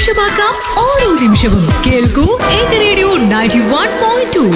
ആഘോഷമാക്കാം ഓരോ നിമിഷവും കേൾക്കൂ എന്റെ radio ninety one point two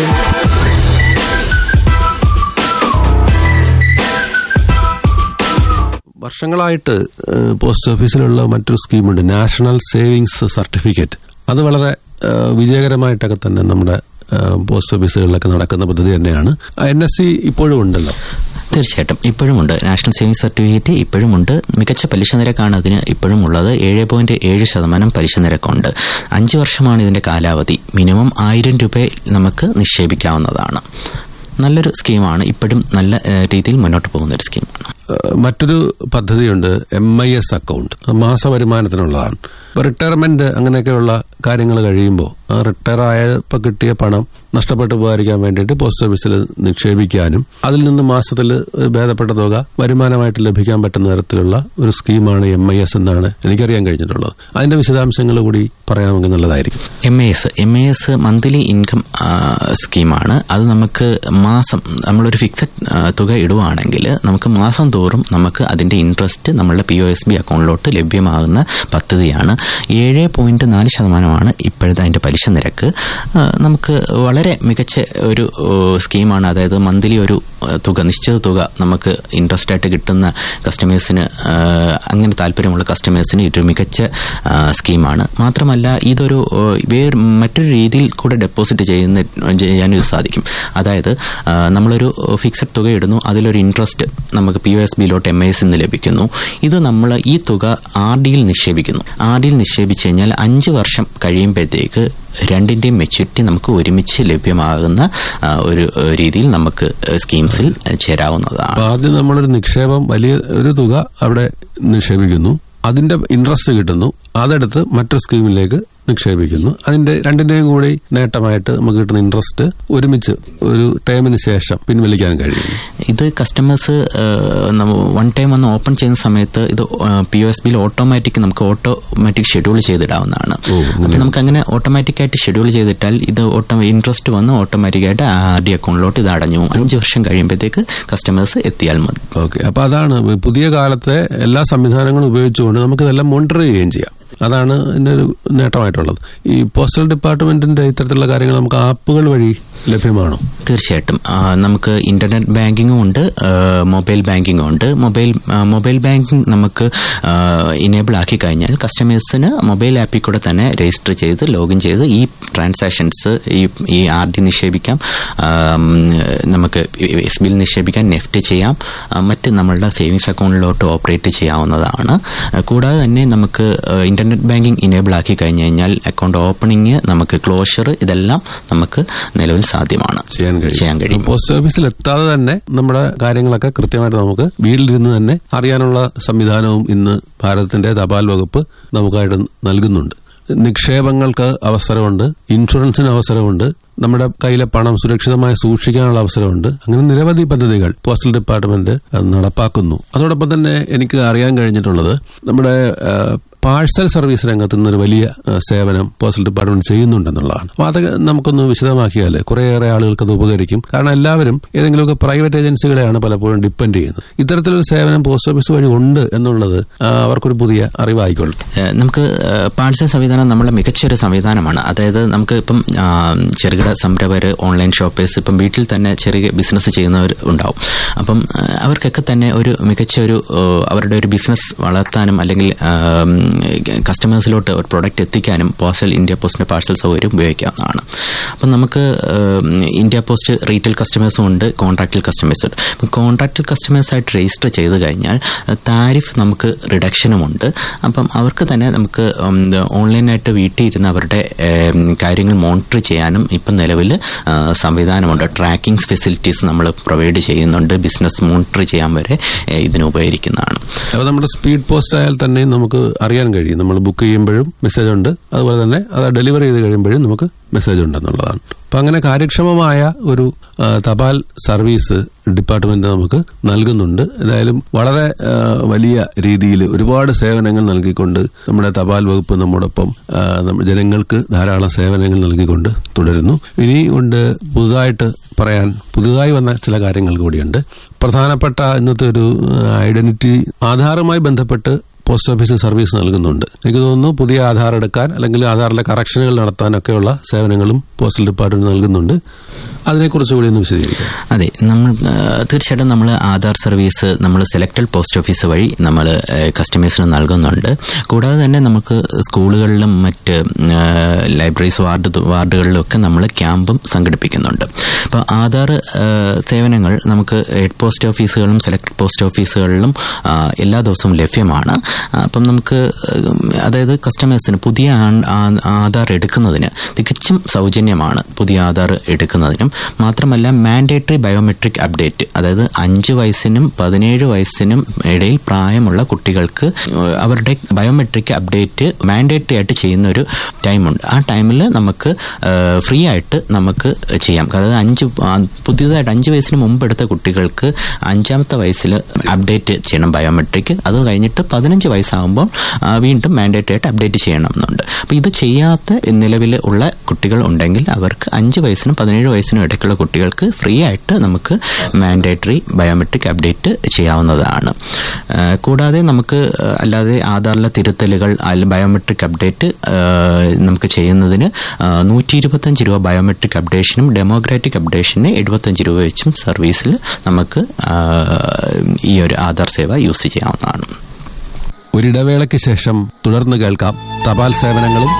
വർഷങ്ങളായിട്ട് ഏഹ്, പോസ്റ്റ് ഓഫീസിലുള്ള മറ്റൊരു സ്കീമുണ്ട് നാഷണൽ സേവിങ്സ് സർട്ടിഫിക്കറ്റ് അത് വളരെ ഏഹ്, വിജയകരമായിട്ടൊക്കെ തന്നെ നമ്മുടെ ഏഹ്, പോസ്റ്റ് ഓഫീസുകളിലൊക്കെ നടക്കുന്ന പദ്ധതി തന്നെയാണ് എൻ എസ് സി ഇപ്പോഴും ഉണ്ടല്ലോ തീർച്ചയായിട്ടും ഇപ്പോഴുമുണ്ട് നാഷണൽ സേവിംഗ് സർട്ടിഫിക്കറ്റ് ഇപ്പോഴുമുണ്ട് മികച്ച പലിശ നിരക്കാണ് അതിന് ഇപ്പോഴും ഉള്ളത് ഏഴ് പോയിന്റ് ഏഴ് ശതമാനം പലിശ നിരക്കുണ്ട് അഞ്ച് വർഷമാണ് ഇതിന്റെ കാലാവധി മിനിമം ആയിരം രൂപ നമുക്ക് നിക്ഷേപിക്കാവുന്നതാണ് നല്ലൊരു സ്കീമാണ് ഇപ്പോഴും നല്ല ഏഹ്, രീതിയിൽ മുന്നോട്ട് പോകുന്ന ഒരു സ്കീമാണ് ഏഹ്, മറ്റൊരു പദ്ധതിയുണ്ട് എം ഐ എസ് അക്കൗണ്ട് മാസവരുമാനത്തിനുള്ളതാണ് ഇപ്പോൾ റിട്ടയർമെന്റ് അങ്ങനെയൊക്കെയുള്ള കാര്യങ്ങൾ കഴിയുമ്പോൾ ആ റിട്ടയർ ആയപ്പോൾ കിട്ടിയ പണം നഷ്ടപ്പെട്ടു പോകാതിരിക്കാൻ വേണ്ടിയിട്ട് പോസ്റ്റ് ഓഫീസിൽ നിക്ഷേപിക്കാനും അതിൽ നിന്ന് മാസത്തിൽ ഒരു ഭേദപ്പെട്ട തുക വരുമാനമായിട്ട് ലഭിക്കാൻ പറ്റുന്ന തരത്തിലുള്ള ഒരു സ്കീമാണ് എം ഐ എസ് എന്നാണ് എനിക്കറിയാൻ കഴിഞ്ഞിട്ടുള്ളത് അതിന്റെ വിശദാംശങ്ങൾ കൂടി പറയാമെങ്കിൽ നല്ലതായിരിക്കും M A S M A S monthly income സ്കീമാണ് അത് നമുക്ക് മാസം നമ്മളൊരു ഫിക്സഡ് തുക ഇടുവാണെങ്കിൽ നമുക്ക് മാസം തോറും നമുക്ക് അതിന്റെ ഇൻട്രസ്റ്റ് നമ്മളുടെ പി ഒ എസ് ബി അക്കൗണ്ടിലോട്ട് ലഭ്യമാകുന്ന പദ്ധതിയാണ് ഏഴ് പോയിന്റ് നാല് ശതമാനമാണ് ഇപ്പോഴത്തെ അതിന്റെ പലിശ നിരക്ക് ആ, നമുക്ക് വളരെ മികച്ച ഒരു ഓ, സ്കീമാണ് അതായത് മന്ത്ലി ഒരു ആ, തുക നിശ്ചിത തുക നമുക്ക് ഇൻട്രസ്റ്റ് ആയിട്ട് കിട്ടുന്ന കസ്റ്റമേഴ്സിന് ആ, അങ്ങനെ താല്പര്യമുള്ള കസ്റ്റമേഴ്സിന് ഇതൊരു മികച്ച ആ, സ്കീമാണ് മാത്രമല്ല ഇതൊരു ആ, വേറെ മറ്റൊരു രീതിയിൽ കൂടെ ഡെപ്പോസിറ്റ് ചെയ്യുന്ന ചെയ്യാനും ഇത് സാധിക്കും അതായത് ആ, നമ്മളൊരു ഫിക്സഡ് തുക ഇടുന്നു അതിലൊരു ഇൻട്രസ്റ്റ് നമുക്ക് പി ഒ എസ് ബിയിലോട്ട് എം ഐ എസ് നിന്ന് ലഭിക്കുന്നു ഇത് നമ്മൾ ഈ തുക ആർ ഡിയിൽ നിക്ഷേപിക്കുന്നു ആർ ഡിയിൽ നിക്ഷേപിച്ചു കഴിഞ്ഞാൽ അഞ്ച് വർഷം കഴിയുമ്പോഴത്തേക്ക് രണ്ടിന്റെയും മെച്യൂരിറ്റി നമുക്ക് ഒരുമിച്ച് ലഭ്യമാകുന്ന ആ, ഒരു ആ, രീതിയിൽ നമുക്ക് സ്കീംസിൽ ചേരാവുന്നതാണ് അപ്പൊ ആദ്യം നമ്മളൊരു നിക്ഷേപം വലിയ ഒരു തുക അവിടെ നിക്ഷേപിക്കുന്നു അതിന്റെ ഇൻട്രസ്റ്റ് കിട്ടുന്നു അതെടുത്ത് മറ്റൊരു സ്കീമിലേക്ക് നിക്ഷേപിക്കുന്നു അതിന്റെ രണ്ടിന്റെയും കൂടി നേട്ടമായിട്ട് നമുക്ക് കിട്ടുന്ന ഇൻട്രസ്റ്റ് ഒരുമിച്ച് ഒരു ടൈമിന് ശേഷം പിൻവലിക്കാൻ കഴിയുന്നു ഇത് കസ്റ്റമേഴ്സ് വൺ ടൈം വന്ന് ഓപ്പൺ ചെയ്യുന്ന സമയത്ത് ഇത് പി ഒ എസ് ബിയിൽ ഓട്ടോമാറ്റിക് നമുക്ക് ഓട്ടോമാറ്റിക് ഷെഡ്യൂൾ ചെയ്തിടാവുന്നതാണ് ഓ, അപ്പോൾ നമുക്ക് അങ്ങനെ ഓട്ടോമാറ്റിക് ആയിട്ട് ഷെഡ്യൂൾ ചെയ്തിട്ടാൽ ഇത് ഓട്ടോ ഇൻട്രസ്റ്റ് വന്ന് ഓട്ടോമാറ്റിക് ആയിട്ട് ആർ ഡി അക്കൗണ്ടിലോട്ട് ഇത് അടഞ്ഞു പോകും. അഞ്ച് വർഷം കഴിയുമ്പോഴത്തേക്ക് കസ്റ്റമേഴ്സ് എത്തിയാൽ മതി ഓക്കെ അപ്പൊ അതാണ് പുതിയ കാലത്തെ എല്ലാ സംവിധാനങ്ങളും ഉപയോഗിച്ചുകൊണ്ട് നമുക്ക് ഇതെല്ലാം മോണിറ്റർ ചെയ്യുകയും ചെയ്യാം അതാണ് ഇതിന്റെ ഒരു നേട്ടമായിട്ടുള്ളത് ഈ പോസ്റ്റൽ ഡിപ്പാർട്ട്മെന്റിന്റെ ഇത്തരത്തിലുള്ള കാര്യങ്ങൾ നമുക്ക് ആപ്പുകൾ വഴി ലഭ്യമാണോ തീർച്ചയായിട്ടും ആ, നമുക്ക് ഇന്റർനെറ്റ് ബാങ്കിങ്ങും ഉണ്ട് ആ, മൊബൈൽ ബാങ്കിങ്ങും ഉണ്ട് മൊബൈൽ ആ, മൊബൈൽ ബാങ്കിങ് നമുക്ക് ഇനേബിൾ ആക്കി കഴിഞ്ഞാൽ കസ്റ്റമേഴ്സിന് മൊബൈൽ ആപ്പിൽ കൂടെ തന്നെ രജിസ്റ്റർ ചെയ്ത് ലോഗിൻ ചെയ്ത് ഈ ട്രാൻസാക്ഷൻസ് ഈ ഈ ആർ ഡി നിക്ഷേപിക്കാം ആം, നമുക്ക് എസ് ബിയിൽ നിക്ഷേപിക്കാൻ നെഫ്റ്റ് ചെയ്യാം ആ, മറ്റ് നമ്മളുടെ സേവിങ്സ് അക്കൗണ്ടിലോട്ട് ഓപ്പറേറ്റ് ചെയ്യാവുന്നതാണ് ആ, കൂടാതെ തന്നെ നമുക്ക് ആ, ഇന്റർനെറ്റ് ബാങ്കിങ് ഇനേബിൾ ആക്കി കഴിഞ്ഞു കഴിഞ്ഞാൽ അക്കൗണ്ട് ഓപ്പണിങ് നമുക്ക് ക്ലോഷർ ഇതെല്ലാം നമുക്ക് നിലവിൽ സാധ്യമാണ് ചെയ്യാൻ കഴിയും ചെയ്യാൻ കഴിയും പോസ്റ്റ് ഓഫീസിൽ എത്താതെ തന്നെ നമ്മുടെ കാര്യങ്ങളൊക്കെ കൃത്യമായിട്ട് നമുക്ക് വീട്ടിലിരുന്ന് തന്നെ അറിയാനുള്ള സംവിധാനവും ഇന്ന് ഭാരതത്തിന്റെ തപാൽ വകുപ്പ് നമുക്കായിട്ട് നൽകുന്നുണ്ട് നിക്ഷേപങ്ങൾക്ക് അവസരമുണ്ട് ഇൻഷുറൻസിന് അവസരമുണ്ട് നമ്മുടെ കയ്യിലെ പണം സുരക്ഷിതമായി സൂക്ഷിക്കാനുള്ള അവസരമുണ്ട് അങ്ങനെ നിരവധി പദ്ധതികൾ പോസ്റ്റൽ ഡിപ്പാർട്ട്മെന്റ് അത് നടപ്പാക്കുന്നു അതോടൊപ്പം തന്നെ എനിക്ക് അറിയാൻ കഴിഞ്ഞിട്ടുള്ളത് നമ്മുടെ ആ, പാഴ്സൽ സർവീസ് രംഗത്ത് നിന്നൊരു വലിയ ആ, സേവനം പോസ്റ്റൽ ഡിപ്പാർട്ട്മെന്റ് ചെയ്യുന്നുണ്ടെന്നുള്ളതാണ് അപ്പോൾ അത് നമുക്കൊന്ന് വിശദമാക്കിയാൽ കുറേയേറെ ആളുകൾക്ക് അത് ഉപകരിക്കും കാരണം എല്ലാവരും ഏതെങ്കിലുമൊക്കെ പ്രൈവറ്റ് ഏജൻസികളെയാണ് പലപ്പോഴും ഡിപ്പെൻഡ് ചെയ്യുന്നത് ഇത്തരത്തിലൊരു സേവനം പോസ്റ്റ് ഓഫീസ് വഴി ഉണ്ട് എന്നുള്ളത് ആ, അവർക്കൊരു പുതിയ അറിവായിക്കൊള്ളും ഏഹ് നമുക്ക് പാഴ്സൽ സംവിധാനം നമ്മുടെ മികച്ചൊരു സംവിധാനമാണ് അതായത് നമുക്ക് ഇപ്പം ആ, ചെറുകിട സംരംഭകർ ഓൺലൈൻ ഷോപ്പേഴ്സ് ഇപ്പം വീട്ടിൽ തന്നെ ചെറിയ ബിസിനസ് ചെയ്യുന്നവർ ഉണ്ടാവും അപ്പം ആ, അവർക്കൊക്കെ തന്നെ ഒരു മികച്ച ഒരു ആ, അവരുടെ ഒരു ബിസിനസ് വളർത്താനും അല്ലെങ്കിൽ കസ്റ്റമേഴ്സിലോട്ട് ഒരു പ്രൊഡക്റ്റ് എത്തിക്കാനും പോസ്റ്റൽ ഇന്ത്യ പോസ്റ്റിന്റെ പാഴ്സൽ സൗകര്യം ഉപയോഗിക്കാവുന്നതാണ് അപ്പം നമുക്ക് ആ, ഇന്ത്യ പോസ്റ്റ് റീറ്റെയിൽ കസ്റ്റമേഴ്സും ഉണ്ട് കോൺട്രാക്റ്റൽ കസ്റ്റമേഴ്സും ഉണ്ട് അപ്പം കോൺട്രാക്റ്റൽ കസ്റ്റമേഴ്സായിട്ട് രജിസ്റ്റർ ചെയ്ത് കഴിഞ്ഞാൽ താരിഫ് നമുക്ക് റിഡക്ഷനുമുണ്ട് അപ്പം അവർക്ക് തന്നെ നമുക്ക് ഉം, ഇത് ഓൺലൈനായിട്ട് വീട്ടിൽ ഇരുന്ന് അവരുടെ ഏം, കാര്യങ്ങൾ മോണിറ്റർ ചെയ്യാനും ഇപ്പം നിലവിൽ ആ, സംവിധാനമുണ്ട് ട്രാക്കിംഗ് ഫെസിലിറ്റീസ് നമ്മൾ പ്രൊവൈഡ് ചെയ്യുന്നുണ്ട് ബിസിനസ് മോണിറ്റർ ചെയ്യാൻ വരെ ഏ, ഇതിന് ഉപകരിക്കുന്നതാണ് അപ്പോൾ നമ്മുടെ സ്പീഡ് പോസ്റ്റ് ആയാൽ തന്നെ നമുക്ക് അറിയാൻ കഴിയും നമ്മൾ ബുക്ക് ചെയ്യുമ്പോഴും മെസ്സേജ് ഉണ്ട് അതുപോലെ തന്നെ അത് ഡെലിവറി ചെയ്ത് കഴിയുമ്പോഴും നമുക്ക് മെസ്സേജ് ഉണ്ടെന്നുള്ളതാണ് അപ്പം അങ്ങനെ കാര്യക്ഷമമായ ഒരു ആ, തപാൽ സർവീസ് ഡിപ്പാർട്ട്മെന്റ് നമുക്ക് നൽകുന്നുണ്ട് എന്തായാലും വളരെ ആ, വലിയ രീതിയിൽ ഒരുപാട് സേവനങ്ങൾ നൽകിക്കൊണ്ട് നമ്മുടെ തപാൽ വകുപ്പ് നമ്മോടൊപ്പം ആ, നമ്മ- ജനങ്ങൾക്ക് ധാരാളം സേവനങ്ങൾ നൽകിക്കൊണ്ട് തുടരുന്നു ഇനി കൊണ്ട് പുതുതായിട്ട് പറയാൻ പുതുതായി വന്ന ചില കാര്യങ്ങൾ കൂടിയുണ്ട് പ്രധാനപ്പെട്ട ഇന്നത്തെ ഒരു ഐഡന്റിറ്റി ആധാറുമായി ബന്ധപ്പെട്ട് പോസ്റ്റ് ഓഫീസ് സർവീസ് നൽകുന്നുണ്ട് എനിക്ക് തോന്നുന്നു പുതിയ ആധാർ എടുക്കാൻ അല്ലെങ്കിൽ ആധാറിലെ കറക്ഷനുകൾ നടത്താനൊക്കെയുള്ള സേവനങ്ങളും പോസ്റ്റൽ ഡിപ്പാർട്ട്മെന്റ് നൽകുന്നുണ്ട് അതിനെക്കുറിച്ച് കൂടി ഒന്ന് വിശദീകരിക്കാം അതെ നമ്മൾ ആ, തീർച്ചയായിട്ടും നമ്മൾ ആധാർ സർവീസ് നമ്മൾ സെലക്ടഡ് പോസ്റ്റ് ഓഫീസ് വഴി നമ്മൾ കസ്റ്റമേഴ്സിന് നൽകുന്നുണ്ട് കൂടാതെ തന്നെ നമുക്ക് സ്കൂളുകളിലും മറ്റ് ആ, ലൈബ്രറീസ് വാർഡ് വാർഡുകളിലും ഒക്കെ നമ്മൾ ക്യാമ്പും സംഘടിപ്പിക്കുന്നുണ്ട് അപ്പോൾ ആധാർ ആ, സേവനങ്ങൾ നമുക്ക് ഹെഡ് പോസ്റ്റ് ഓഫീസുകളിലും സെലക്ടഡ് പോസ്റ്റ് ഓഫീസുകളിലും ആ, എല്ലാ ദിവസവും ലഭ്യമാണ് ആ, അപ്പം നമുക്ക് ഉം, അതായത് കസ്റ്റമേഴ്സിന് പുതിയ ആ- ആ- ആധാർ എടുക്കുന്നതിന് തികച്ചും സൗജന്യമാണ് പുതിയ ആധാർ എടുക്കുന്നതിനും മാത്രമല്ല മാൻഡേറ്ററി ബയോമെട്രിക് അപ്ഡേറ്റ് അതായത് അഞ്ച് വയസ്സിനും പതിനേഴ് വയസ്സിനും ഇടയിൽ പ്രായമുള്ള കുട്ടികൾക്ക് ഏഹ്, അവരുടെ ബയോമെട്രിക് അപ്ഡേറ്റ് മാൻഡേറ്ററി ആയിട്ട് ചെയ്യുന്ന ഒരു ടൈമുണ്ട് ആ ടൈമിൽ നമുക്ക് ഫ്രീ ആയിട്ട് നമുക്ക് ചെയ്യാം അതായത് അഞ്ച് ആ, പുതിയതായിട്ട് അഞ്ച് വയസ്സിന് മുമ്പ് എടുത്ത കുട്ടികൾക്ക് അഞ്ചാമത്തെ വയസ്സിൽ അപ്ഡേറ്റ് ചെയ്യണം ബയോമെട്രിക് അത് കഴിഞ്ഞിട്ട് പതിനഞ്ച് വയസ്സാകുമ്പോൾ ആ, വീണ്ടും മാൻഡേറ്ററി ആയിട്ട് അപ്ഡേറ്റ് ചെയ്യണമെന്നുണ്ട് അപ്പോൾ ഇത് ചെയ്യാത്ത നിലവിൽ ഉള്ള കുട്ടികൾ ഉണ്ടെങ്കിൽ അവർക്ക് അഞ്ച് വയസ്സിനും പതിനേഴ് വയസ്സിനും ഇടയ്ക്കുള്ള കുട്ടികൾക്ക് ഫ്രീ ആയിട്ട് നമുക്ക് മാൻഡേറ്ററി ബയോമെട്രിക് അപ്ഡേറ്റ് ചെയ്യാവുന്നതാണ് ആ, കൂടാതെ നമുക്ക് ആ, അല്ലാതെ ആധാറിലെ തിരുത്തലുകൾ അതിൽ ബയോമെട്രിക് അപ്ഡേറ്റ് ആ, നമുക്ക് ചെയ്യുന്നതിന് നൂറ്റി ഇരുപത്തഞ്ച് രൂപ ബയോമെട്രിക് അപ്ഡേഷനും ഡെമോക്രാറ്റിക് അപ്ഡേഷന് എഴുപത്തഞ്ച് രൂപ വെച്ചും സർവീസിൽ നമുക്ക് ആ, ഈ ഒരു ആധാർ സേവ യൂസ് ചെയ്യാവുന്നതാണ് ഒരിടവേളയ്ക്ക് ശേഷം തുടർന്ന് കേൾക്കാം തപാൽ സേവനങ്ങളും